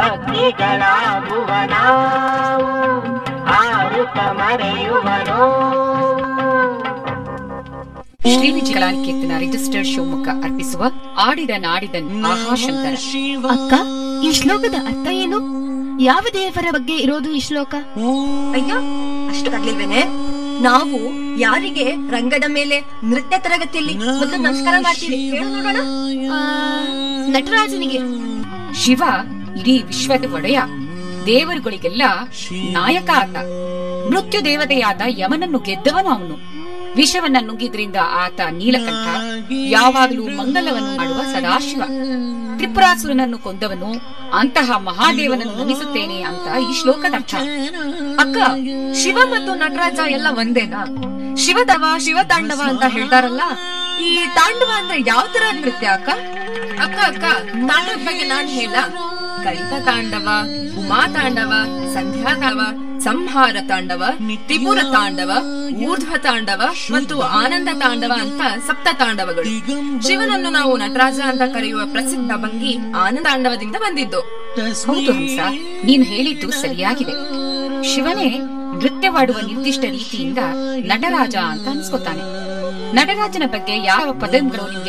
ಹಕ್ಕಿಗಳಾಗುವ ನಾವು ಹಾರುತ್ತ ಮರೆಯುವನೋ ಶ್ರೀ ವಿಜಯಕಲಾ ಕೀರ್ತನ ರಿಜಿಸ್ಟರ್ಡ್ ಶಿವಮೊಗ್ಗ ಅರ್ಪಿಸುವ ಆಡಿದ ನಾಡಿದನ್ ಆಹಾಶಂಕರ ಅಕ್ಕ ಈ ಶ್ಲೋಕದ ಅರ್ಥ ಏನು ಯಾವ ದೇವರ ಬಗ್ಗೆ ಇರೋದು ಈ ಶ್ಲೋಕ ಅಯ್ಯೋ ಅಷ್ಟು ತಗ್ಲಿಲ್ವೇನೆ ನಾವು ಯಾರಿಗೆ ರಂಗದ ಮೇಲೆ ನೃತ್ಯ ತರಗತಿಯಲ್ಲಿ ಮೊದಲು ನಮಸ್ಕಾರ ಮಾಡ್ತೀವಿ ಹೇಳು ನೋಡೋಣ ಆ, ನಟರಾಜನಿಗೆ ಶಿವ ಇಡೀ ವಿಶ್ವದ ಒಡೆಯ ದೇವರುಗಳಿಗೆಲ್ಲ ನಾಯಕ ಆತ ಮೃತ್ಯು ದೇವತೆಯಾದ ಯಮನನ್ನು ಗೆದ್ದವನು ಅವನು ವಿಷವನ್ನ ನುಂಗಿದ್ರಿಂದ ಆತ ನೀಲಕಂಠ ಯಾವಾಗಲೂ ಮಂಗಲವನ್ನು ಮಾಡುವ ಸದಾಶಿವ ತ್ರಿಪುರಾಸುರನನ್ನು ಕೊಂದವನು ಅಂತಹ ಮಹಾದೇವನನ್ನು ನಮಿಸುತ್ತೇನೆ ಅಂತ ಈ ಶ್ಲೋಕದ ಅರ್ಥ ಅಕ್ಕ ಶಿವ ಮತ್ತು ನಟರಾಜ ಎಲ್ಲ ಒಂದೇನಾ ಶಿವದವ ಶಿವತಾಂಡವ ಅಂತ ಹೇಳ್ತಾರಲ್ಲ ಈ ತಾಂಡವ ಅಂದ್ರೆ ಯಾವ ತರ ನೃತ್ಯ ಅಕ್ಕ ಅಕ್ಕ ಅಕ್ಕ ತಾಂಡವದ ಬಗ್ಗೆ ನಾನ್ ಹೇಳ ಕಲಿತ ತಾಂಡವ ಉಮಾ ತಾಂಡವ ಸಂಧ್ಯಾ ತಾಂಡವ ಸಂಹಾರ ತಾಂಡವ ತ್ರಿಪುರ ತಾಂಡವ ಊರ್ಧ್ವ ತಾಂಡವ ಮತ್ತು ಆನಂದ ತಾಂಡವ ಅಂತ ಸಪ್ತ ತಾಂಡವಗಳು ಶಿವನನ್ನು ನಾವು ನಟರಾಜ ಅಂತ ಕರೆಯುವ ಪ್ರಸಿದ್ಧ ಭಂಗಿ ಆನಂದ ತಾಂಡವದಿಂದ ಬಂದಿದ್ದು ಹೌದು ಹಂಸ ನೀನು ಹೇಳಿದ್ದು ಸರಿಯಾಗಿದೆ ಶಿವನೇ ನೃತ್ಯವಾಡುವ ನಿರ್ದಿಷ್ಟ ರೀತಿಯಿಂದ ನಟರಾಜ ಅಂತ ಅನ್ಸ್ಕೊತಾನೆ ನಟರಾಜನ ಬಗ್ಗೆ ಯಾವ ಪದಗಳು ನಿಮ್ಗೆ